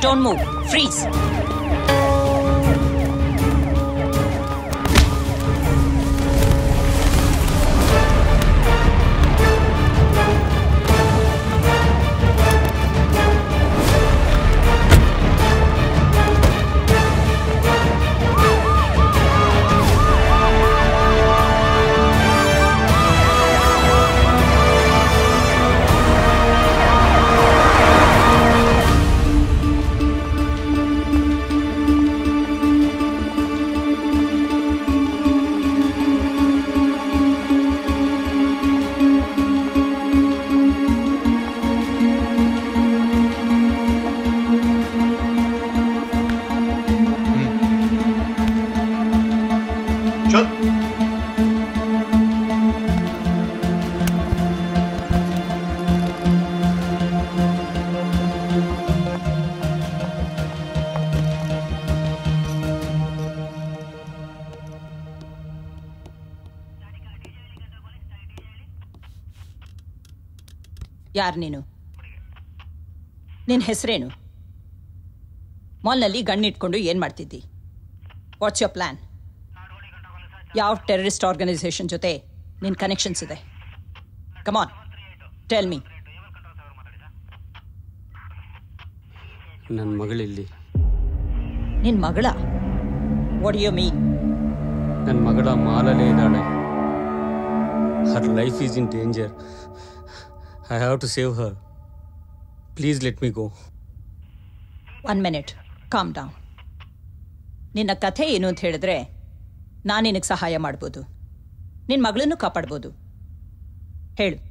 don't move freeze ಚಲ್ ಯಾರು ನೀನು ನಿನ್ನ ಹೆಸರೇನು ಮಾಲ್ನಲ್ಲಿ ಗಣ್ಣಿಟ್ಕೊಂಡು ಏನು ಮಾಡ್ತಿದ್ದಿ ವಾಟ್ಸ್ ಯೋರ್ ಪ್ಲ್ಯಾನ್ ಯಾವ ಟೆರರಿಸ್ಟ್ ಆರ್ಗನೈಸೇಷನ್ ಜೊತೆ ನಿನ್ನ ಕನೆಕ್ಷನ್ಸ್ ಇದೆ ಕಮಾನ್ ಟೆಲ್ ಮೀ ನನ್ನ ಮಗಳಿಲ್ಲಿ ನಿನ್ನ ಮಗಳ ವಾಟ್ ಯು ಮೀನ್ ನನ್ನ ಮಗಳ ಮಾಲಲ್ಲೇ ಇದ್ದಾಳೆ her life is in danger I have to save her please let me go one minute calm down ನಿನ್ನ ಕಥೆ ಏನು ಅಂತ ಹೇಳಿದ್ರೆ ನಾನು ನಿನಗೆ ಸಹಾಯ ಮಾಡ್ಬೋದು ನಿನ್ನ ಮಗಳನ್ನು ಕಾಪಾಡ್ಬೋದು ಹೇಳು